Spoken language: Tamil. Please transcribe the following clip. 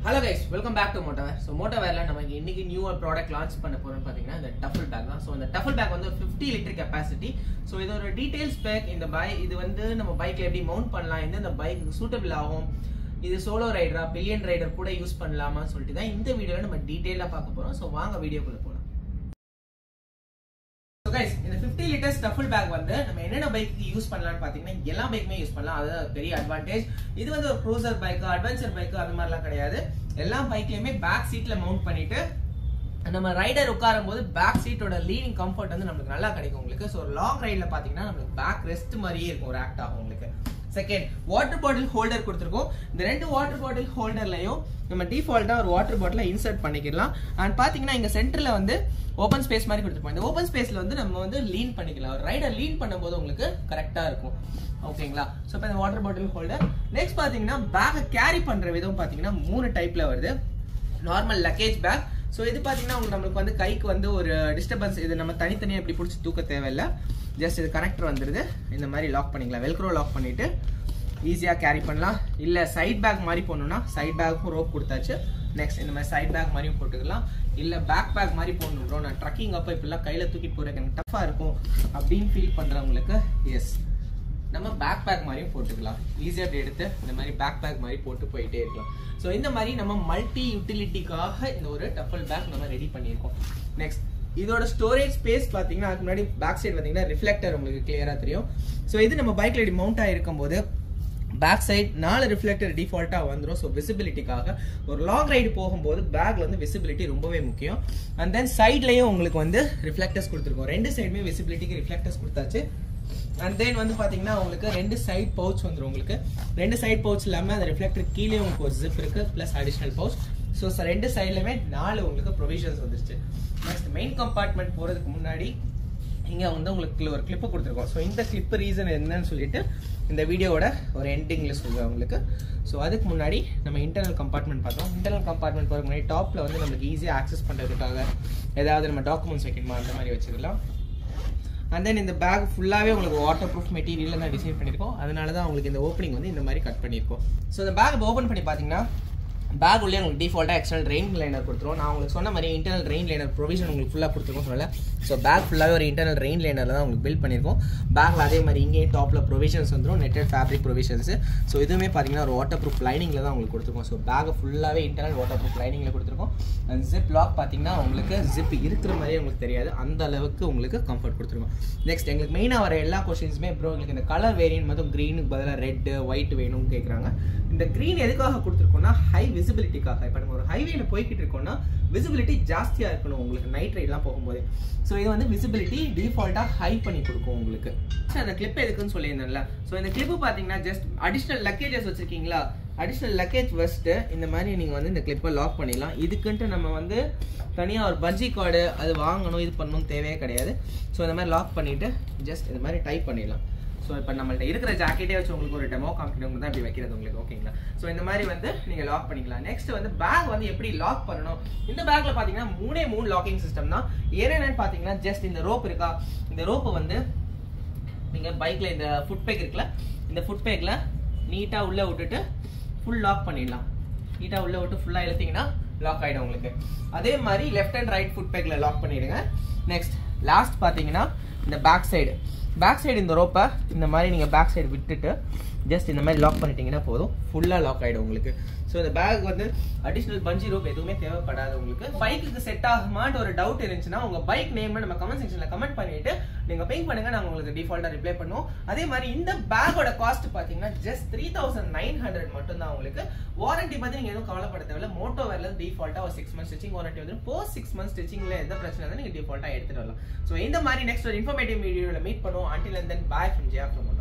hello guys welcome back to Motoware so மோட்டோவேர்ல நமக்கு இன்னைக்கு நியூ ப்ராடக்ட் லான்ச் பண்ண போறோம்னு பார்த்தீங்கன்னா இந்த டஃபல் பேக் தான் ஸோ இந்த டஃபல் பேக் வந்து ஒரு ஃபிஃப்டி லிட்டர் கெப்பாசிட்டி ஸோ இது ஒரு டீடைல்ஸ் பேக் இந்த பை இது வந்து நம்ம பைக்ல எப்படி மவுண்ட் பண்ணலாம் எந்தெந்த பைக் சூட்டபிள் ஆகும் இது சோலோ ரைடரா பில்லியன் ரைடர் கூட யூஸ் பண்ணலாமான்னு சொல்லிட்டு தான் இந்த வீடியோவில் நம்ம டீட்டெயிலாக பார்க்க போறோம் ஸோ வாங்க வீடியோக்குள்ள போகலாம் ஸோ கைஸ் இந்த ஃபிஃப்டி லிட்டர்ஸ் டஃபுல் பேக் வந்து நம்ம என்னென்ன பைக்கு யூஸ் பண்ணலாம்னு பார்த்தீங்கன்னா எல்லா பைக்குமே யூஸ் பண்ணலாம் அதுதான் பெரிய அட்வான்டேஜ் இது வந்து ஒரு க்ரூசர் பைக்கு அட்வென்ச்சர் பைக்கு அந்த மாதிரிலாம் கிடையாது எல்லா பைக்லையுமே பேக் சீட்ல மவுண்ட் பண்ணிட்டு நம்ம ரைடர் உட்காரும் போது பேக் சீட்டோட லீனிங் கம்ஃபர்ட் வந்து நம்மளுக்கு நல்லா கிடைக்கும் உங்களுக்கு ஸோ லாங் ரைடில் பார்த்தீங்கன்னா நம்மளுக்கு பேக் ரெஸ்ட் மாதிரியே இருக்கும் ஒரு ஆக்ட் ஆகும் உங்களுக்கு செகண்ட் வாட்டர் பாட்டில் ஹோல்டர் கொடுத்துருக்கோம் இந்த ரெண்டு வாட்டர் பாட்டில் ஹோல்டர்லையும் நம்ம டிஃபால்ட்டாக ஒரு வாட்டர் பாட்டிலை இன்சர்ட் பண்ணிக்கலாம் அண்ட் பார்த்தீங்கன்னா இங்கே சென்டரில் வந்து ஓப்பன் ஸ்பேஸ் மாதிரி கொடுத்துருப்போம் இந்த ஓப்பன் ஸ்பேஸில் வந்து நம்ம வந்து லீன் பண்ணிக்கலாம் ஒரு ரைடர் லீன் பண்ணும்போது உங்களுக்கு கரெக்டாக இருக்கும் ஓகேங்களா ஸோ இப்போ இந்த வாட்டர் பாட்டில் ஹோல்டர் நெக்ஸ்ட் பார்த்தீங்கன்னா பேக்கை கேரி பண்ணுற விதம் பார்த்தீங்கன்னா மூணு டைப்பில் வருது நார்மல் லக்கேஜ் பேக் ஸோ இது பார்த்தீங்கன்னா உங்களுக்கு நம்மளுக்கு வந்து கைக்கு வந்து ஒரு டிஸ்டர்பன்ஸ் இது நம்ம தனித்தனியாக இப்படி பிடிச்சி தூக்க தேவையில்லை ஜஸ்ட் இது கனெக்டர் வந்துடுது இந்த மாதிரி லாக் பண்ணிக்கலாம் வெல்க்ரோ லாக் பண்ணிவிட்டு ஈஸியாக கேரி பண்ணலாம் இல்லை சைட் பேக் மாதிரி போடணும்னா சைட் பேக்கும் ரோப் கொடுத்தாச்சு நெக்ஸ்ட் இந்த மாதிரி சைட் பேக் மாதிரியும் போட்டுக்கலாம் இல்லை பேக் பேக் மாதிரி போடணும் ப்ரோ நான் ட்ரக்கிங் அப்போ இப்படிலாம் கையில் தூக்கிட்டு போகிறதுக்கு எனக்கு டஃப்பாக இருக்கும் அப்படின்னு ஃபீல் பண்ணுறவங்களுக்கு எஸ் நம்ம பேக் பேக் மாதிரியும் போட்டுக்கலாம் ஈஸியாக அப்படி எடுத்து இந்த மாதிரி பேக் பேக் மாதிரி போட்டு போயிட்டே இருக்கலாம் ஸோ இந்த மாதிரி நம்ம மல்டி யூட்டிலிட்டிக்காக இந்த ஒரு டஃபல் பேக் நம்ம ரெடி பண்ணியிருக்கோம் நெக்ஸ்ட் இதோட ஸ்டோரேஜ் ஸ்பேஸ் பார்த்தீங்கன்னா அதுக்கு முன்னாடி பேக் சைடு பார்த்தீங்கன்னா ரிஃப்ளெக்டர் உங்களுக்கு கிளியராக தெரியும் ஸோ இது நம்ம பைக்கில் இப்படி மவுண்ட் ஆகிருக்கும் போது பேக் சைட் நாலு ரிஃப்ளெக்டர் டிஃபால்ட்டாக வந்துடும் ஸோ விசிபிலிட்டிக்காக ஒரு லாங் ரைடு போகும்போது பேக்ல வந்து விசிபிலிட்டி ரொம்பவே முக்கியம் அண்ட் தென் சைட்லேயும் உங்களுக்கு வந்து ரிஃப்ளெக்டர்ஸ் கொடுத்துருக்கோம் ரெண்டு சைடுமே விசிபிலிட்டிக்கு ரிஃப்ளெக்டர்ஸ் கொடுத்தாச்சு அண்ட் தென் வந்து பார்த்தீங்கன்னா உங்களுக்கு ரெண்டு சைட் பவுச் வந்துடும் உங்களுக்கு ரெண்டு சைட் பவுச் இல்லாமல் அந்த ரிஃப்ளெக்டர் கீழே உங்களுக்கு ஒரு ஜிப் இருக்கு ப்ளஸ் அடிஷனல் பவுச் ஸோ ரெண்டு சைட்லையுமே நாலு உங்களுக்கு ப்ரொவிஷன்ஸ் வந்துருச்சு நெக்ஸ்ட் மெயின் கம்பார்ட்மெண்ட் போகிறதுக்கு முன்னாடி இங்கே வந்து உங்களுக்கு ஒரு கிளிப்பு கொடுத்துருக்கோம் ஸோ இந்த கிளிப்பு ரீசன் என்னன்னு சொல்லிட்டு இந்த வீடியோவோட ஒரு எண்டிங்கில் சொல்லுவேன் உங்களுக்கு ஸோ அதுக்கு முன்னாடி நம்ம இன்டர்னல் கம்பார்ட்மெண்ட் பார்த்தோம் இன்டர்னல் கம்பார்ட்மெண்ட் போகிறதுக்கு முன்னாடி டாப்பில் வந்து நம்மளுக்கு ஈஸியாக ஆக்சஸ் பண்ணுறதுக்காக ஏதாவது நம்ம டாக்குமெண்ட்ஸ் வைக்கணுமா அந்த மாதிரி வச்சுக்கலாம் அண்ட் தென் இந்த பேக் ஃபுல்லாகவே உங்களுக்கு வாட்டர் ப்ரூஃப் மெட்டீரியல் தான் டிசைன் பண்ணியிருக்கோம் அதனால தான் உங்களுக்கு இந்த ஓப்பனிங் வந்து இந்த மாதிரி கட் பண்ணியிருக்கோம் ஸோ இந்த பேக் ஓப்பன் பண்ணி பார்த்தீங்கன்னா பேக் உள்ளே உங்களுக்கு டிஃபால்ட்டாக எக்ஸ்டர்னல் ரெயின் லைனர் கொடுத்துருவோம் நான் உங்களுக்கு சொன்ன மாதிரி இன்டர்னல் ரெயின் லைனர் ப்ரொவிஷன் உங்களுக்கு ஃபுல்லாக கொடுத்துருக்கோம் சொல்லல ஸோ பேக் ஃபுல்லாகவே ஒரு இன்டர்னல் ரெயின் லைனரில் தான் உங்களுக்கு பில்ட் பண்ணியிருக்கோம் பேக்கில் அதே மாதிரி இங்கேயே டாப்பில் ப்ரொவிஷன்ஸ் வந்துடும் நெட்டட் ஃபேப்ரிக் ப்ரொவிஷன்ஸ் ஸோ இதுவுமே பார்த்தீங்கன்னா ஒரு வாட்டர் ப்ரூஃப் லைனிங்கில் தான் உங்களுக்கு கொடுத்துருக்கோம் ஸோ பேக் ஃபுல்லாகவே இன்டர்னல் வாட்டர் ப்ரூஃப் லைனிங்கில் கொடுத்துருக்கோம் அண்ட் ஜிப் லாக் பார்த்தீங்கன்னா உங்களுக்கு ஜிப் இருக்கிற மாதிரியே உங்களுக்கு தெரியாது அந்த அளவுக்கு உங்களுக்கு கம்ஃபர்ட் கொடுத்துருக்கோம் நெக்ஸ்ட் எங்களுக்கு மெயினாக வர எல்லா கொஷின்ஸுமே ப்ரோ எங்களுக்கு இந்த கலர் வேரியன்ட் மட்டும் க்ரீனுக்கு பதிலாக ரெட்டு ஒயிட் வேணும்னு கேட்குறாங்க இந்த க்ரீன் எதுக்காக கொடுத்துருக்கோம்னா ஹை விசிபிலிட்டிக்காக இப்போ நம்ம ஒரு ஹைவேல போய்கிட்டு இருக்கோம்னா விசிபிலிட்டி ஜாஸ்தியாக இருக்கணும் உங்களுக்கு நைட் ரைட்லாம் போகும்போது ஸோ இது வந்து விசிபிலிட்டி டிஃபால்ட்டாக ஹை பண்ணி கொடுக்கும் உங்களுக்கு ஸோ அந்த கிளிப் எதுக்குன்னு சொல்லியிருந்தேன்ல ஸோ இந்த கிளிப்பு பார்த்தீங்கன்னா ஜஸ்ட் அடிஷ்னல் லக்கேஜஸ் வச்சுருக்கீங்களா அடிஷ்னல் லக்கேஜ் வச்சுட்டு இந்த மாதிரி நீங்கள் வந்து இந்த கிளிப்பை லாக் பண்ணிடலாம் இதுக்குன்ட்டு நம்ம வந்து தனியாக ஒரு பஜ்ஜி கார்டு அது வாங்கணும் இது பண்ணணும் தேவையே கிடையாது ஸோ இந்த மாதிரி லாக் பண்ணிவிட்டு ஜஸ்ட் இந்த மாதிரி டைப் பண்ணிடலாம் ஸோ இப்போ நம்மள்ட்ட இருக்கிற ஜாக்கெட்டே வச்சு உங்களுக்கு ஒரு டெமோ காமிக்கணும் தான் இப்படி வைக்கிறது உங்களுக்கு ஓகேங்களா ஸோ இந்த மாதிரி வந்து நீங்கள் லாக் பண்ணிக்கலாம் நெக்ஸ்ட் வந்து பேக் வந்து எப்படி லாக் பண்ணணும் இந்த பேக்ல பார்த்தீங்கன்னா மூணே மூணு லாக்கிங் சிஸ்டம் தான் என்னென்னு பார்த்தீங்கன்னா ஜஸ்ட் இந்த ரோப் இருக்கா இந்த ரோப்பை வந்து நீங்கள் பைக்கில் இந்த ஃபுட் பேக் இருக்குல்ல இந்த ஃபுட் பேக்கில் நீட்டாக உள்ளே விட்டுட்டு ஃபுல் லாக் பண்ணிடலாம் நீட்டாக உள்ளே விட்டு ஃபுல்லாக இழுத்தீங்கன்னா லாக் ஆகிடும் உங்களுக்கு அதே மாதிரி லெஃப்ட் அண்ட் ரைட் ஃபுட் பேக்கில் லாக் பண்ணிடுங்க நெக்ஸ்ட் லாஸ்ட் பார்த்தீங்கன்னா இந்த பேக் சைடு பேக் சைடு இந்த ரோப்பை இந்த மாதிரி நீங்கள் பேக் சைடு விட்டுட்டு ஜஸ்ட் இந்த மாதிரி லாக் பண்ணிட்டீங்கன்னா போதும் ஃபுல்லாக லாக் ஆகிடும் உங்களுக்கு ஸோ இந்த பேக் வந்து அடிஷ்னல் பஞ்சி ரோப் எதுவுமே தேவைப்படாது உங்களுக்கு பைக்குக்கு செட் ஆகுமான்னு ஒரு டவுட் இருந்துச்சுன்னா உங்க பைக் நேம் நம்ம கமெண்ட் செக்ஷன்ல கமெண்ட் பண்ணிட்டு நீங்க பிங் பண்ணுங்க நாங்க உங்களுக்கு டிஃபால்ட்டா ரிப்ளை பண்ணுவோம் அதே மாதிரி இந்த பேக்கோட காஸ்ட் பாத்தீங்கன்னா just three thousand nine hundred மட்டும் தான் உங்களுக்கு வாரண்டி பத்தி நீங்க எதுவும் கவலைப்பட தேவையில்ல மோட்டோ வேர்ல டிஃபால்ட்டா ஒரு சிக்ஸ் மந்த்ஸ் ஸ்டிச்சிங் வாரண்டி வந்து போஸ்ட் சிக்ஸ் மந்த்ஸ் ஸ்டிச்சிங்ல எந்த பிரச்சனை இருந்தாலும் நீங்க டிஃபால்ட்டா எடுத்துட்டு வரலாம் ஸோ இந்த மாதிரி நெக்ஸ்ட் ஒரு இன்ஃபர்மேட்டிவ் வீடியோல மீட் பண்ணுவோம் until and then bye from Jiya from